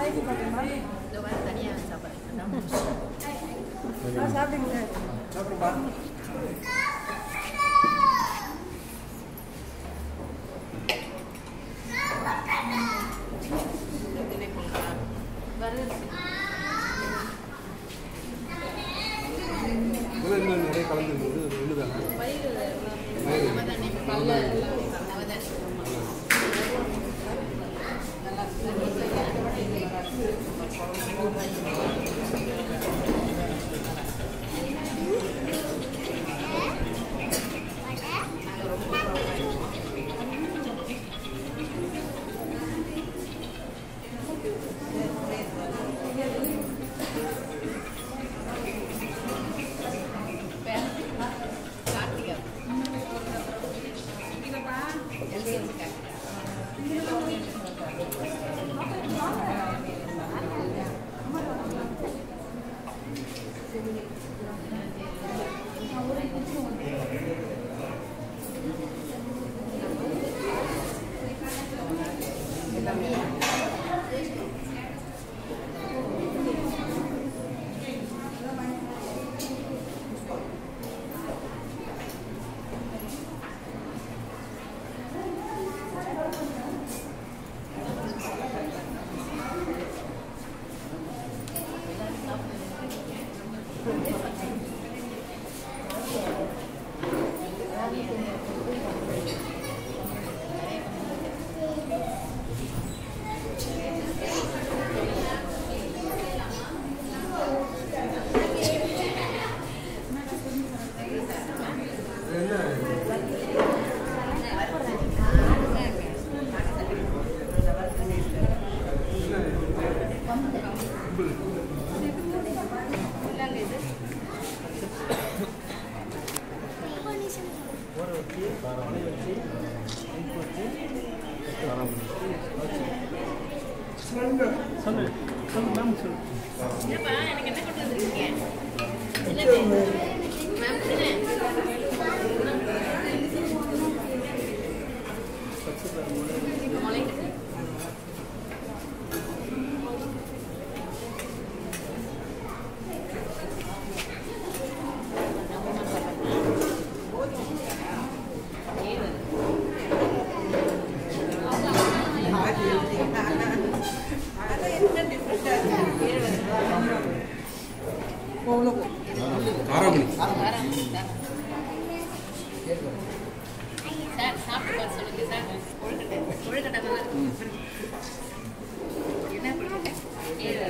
இந்த மாதிரி தனியாக சாப்பிட்றேன் சாப்பிடுங்க சாப்பிடுப்பா வருது இதெல்லாம் இன்னும் நிறைய கலந்துருக்குது ஒன்று தானே வயிறு வயிறு. நவதானே பல்ல நவதானே கார்த்திகா என்னப்பா எனக்கு என்ன கொண்டு வந்திருக்கீங்க என்னது மேம் என்ன முளைக்கு ஆறாம் மணி சார் சாப்பிட்டு பார்த்து சொல்லுங்க சார் கொழுக்கட்டை கொழுக்கட்டை நல்லா இருக்கு என்ன கொழுக்கட்டை ஏழு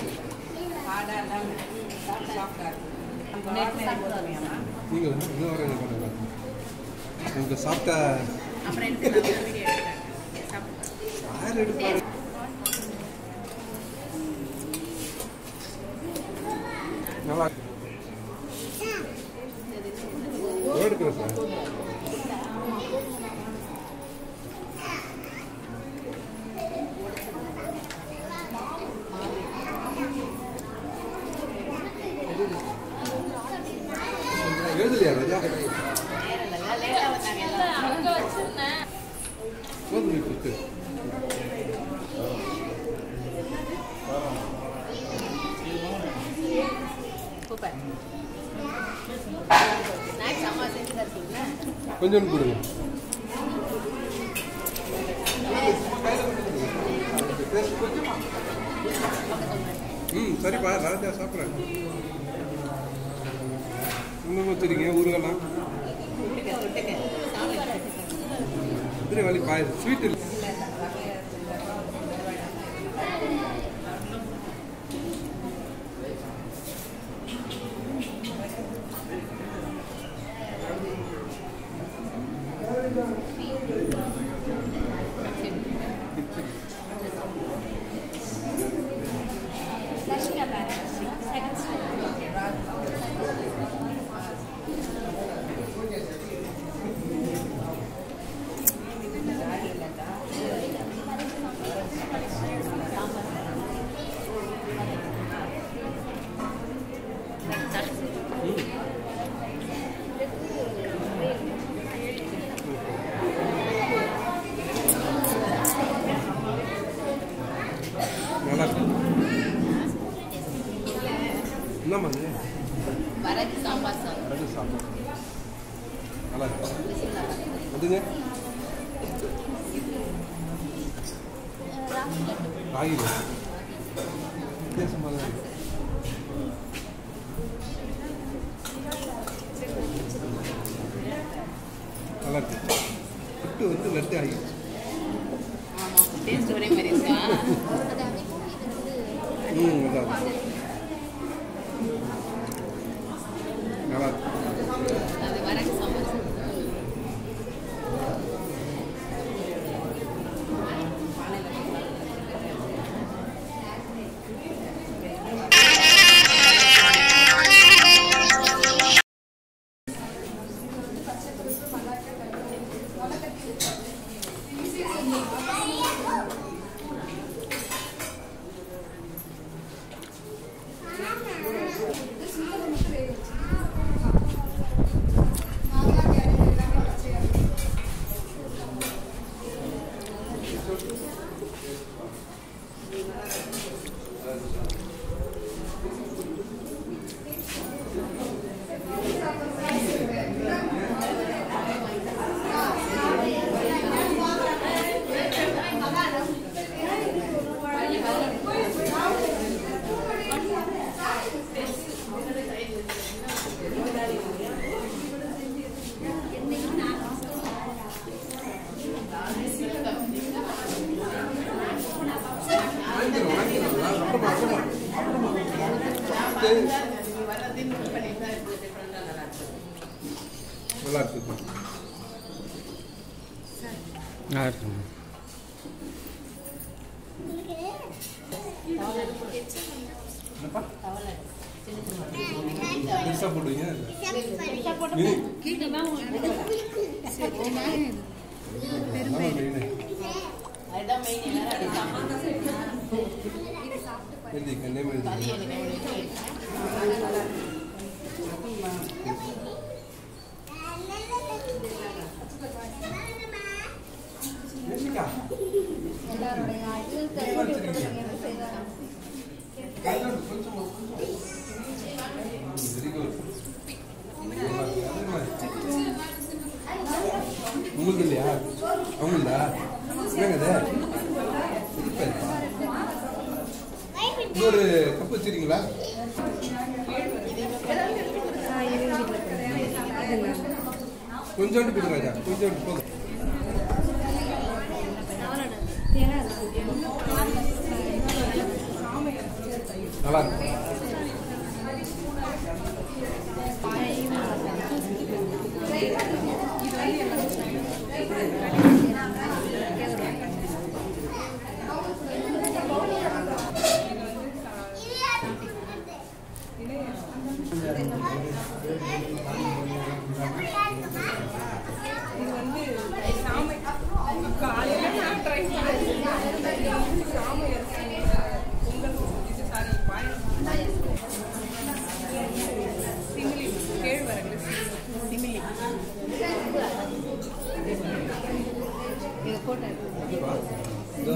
நேற்று சாப்பிட்டு வரலையாம்மா? நீங்கள் வந்து இன்னும் வர என்ன பண்ணுங்க உங்களுக்கு சாப்பிட்ட அப்புறம் எடுத்து நான் வீட்டுக்கு எடுத்துறேன். சாப்பிட்டு யார் எடுப்பாரு நல்லா எடுக்கிறேன் சார் எழுதலையா ராஜா நேரம் இல்லை லேட்டாக வந்தாங்க எல்லாம் அங்கே வச்சிருந்தேன் கோதுமை புட்டு சூப்பர் ஸ்நாக்ஸ் அம்மா செஞ்சு தருக்கீங்களா கொஞ்சம் கொடுங்க ம் சரிப்பா ராஜா சாப்பிட்றேன் இன்னும் வச்சுருக்கீங்க ஊருகெல்லாம் விட்டுக்க விட்டுக்க சாப்பிட்டு குதிரை வலி பாயுது ஸ்வீட் இல்லை சாப்பிட்டு என்னம்மா இது வரகு சாம்பார் சாதம் அது சாப்பிடும் நல்லா இருக்கு அதுங்க ராகி லட்டு. வித்தியாசமா தான் இருக்கு நல்லா இருக்கு லட்டு வந்து லட்டு ஆகிடுச்சு ஆமாம் டேஸ்ட் ஒரே மாதிரி இருக்கா ம் நல்லா இருக்கு நல்லா இருக்கு அது வரகு சாம்பார் சாதம் நல்லா இருக்கு நல்லா இருக்கு என்னப்பா பெருசா போடுவீங்க மினி மெயின் அதுதான் மெயின் எல்லாரும் அப்படி சாப்பிடுவாங்க. எழுதிக்க நேம் களி எழுதி எனக்கு எவ்வளோ எழுதிக்கா வெரி குட் உங்களுக்கு இல்லையா அவங்களா என்னங்க அது இனிப்பா இருக்கா? இன்னொரு கப் வச்சிருக்கீங்களா கொஞ்சோண்டு போடுங்க ராஜா கொஞ்சோண்டு போதும் நல்லா இருக்கு இது போட்டு இதோ.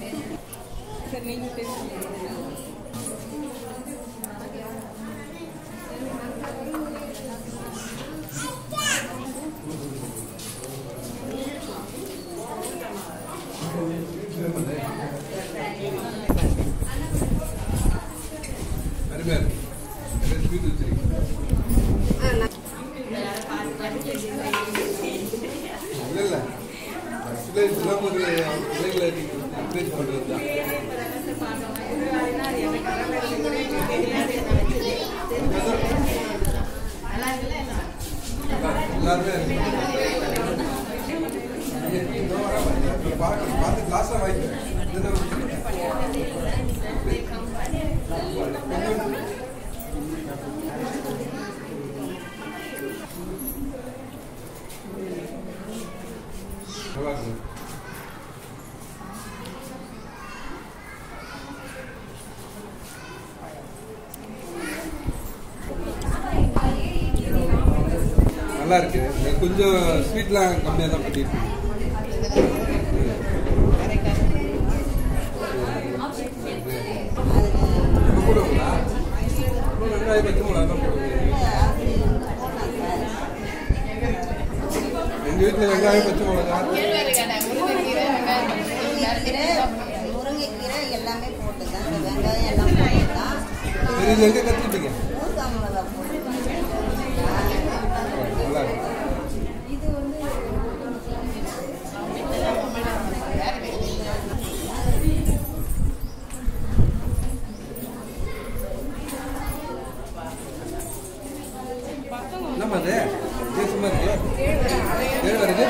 அருமையா இருக்கு நிறைய ஸ்வீட் வச்சிருக்கீங்க இல்ல இல்ல ஆக்சுவலா இதெல்லாம் ஒரு பிள்ளைங்களை என்கரேஜ் பண்றது தான் எல்லாருமே பார்த்து பார்த்து கிளாஸா வாங்கிக்கிறேன் இதுதான் நல்லா இருக்கு நல்லா இருக்கு கொஞ்சம் ஸ்வீட்லாம் கம்மியாக தான் பண்ணியிருக்கீங்க இப்போ போடுவோங்களா? இவ்வளோ நல்லா வெங்காயம் பச்சை மிளகா தான் போடுவீங்க எங்கள் வீட்டில் வெங்காயம் பச்சை மிளகா கேழ்வரகு முருங்கைக்கீரை வெங்காயம் முருங்கைக்கீரை முருங்கைக்கீரை எல்லாமே போட்டு தான் இந்த வெங்காயம் எல்லாம் போட்டு தான் சரி இது எங்கே கற்றுக்கிட்டீங்க ஊறுகாய் மிளகா போட்டு நல்லா இருக்கு இது வந்து என்னம்மா அது வித்தியாசமா இருக்கு கேழ்வரகு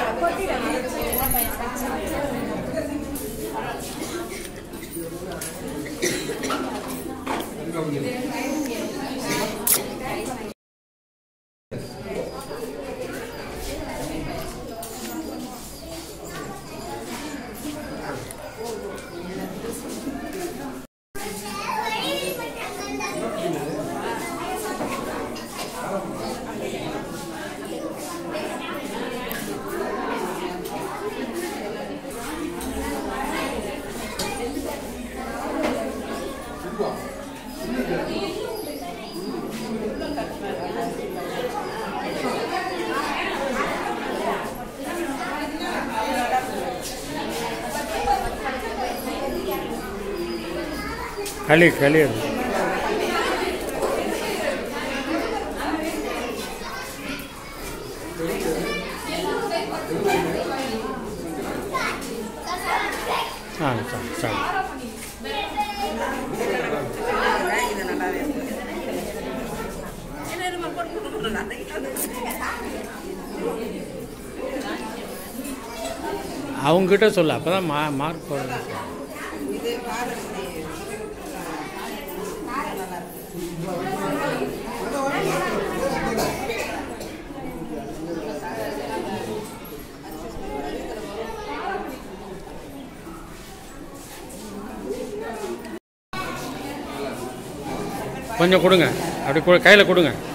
அதுக்கு அப்படி இல்லை. களி களி அது ஆ சரி சரி இது நல்லாவே இருக்கு அவங்ககிட்ட சொல்லு அப்போ தான் மா மார்க் போடுறது இது பாரம்பரிய கொஞ்சம் கொடுங்க அப்படி கையில் கொடுங்க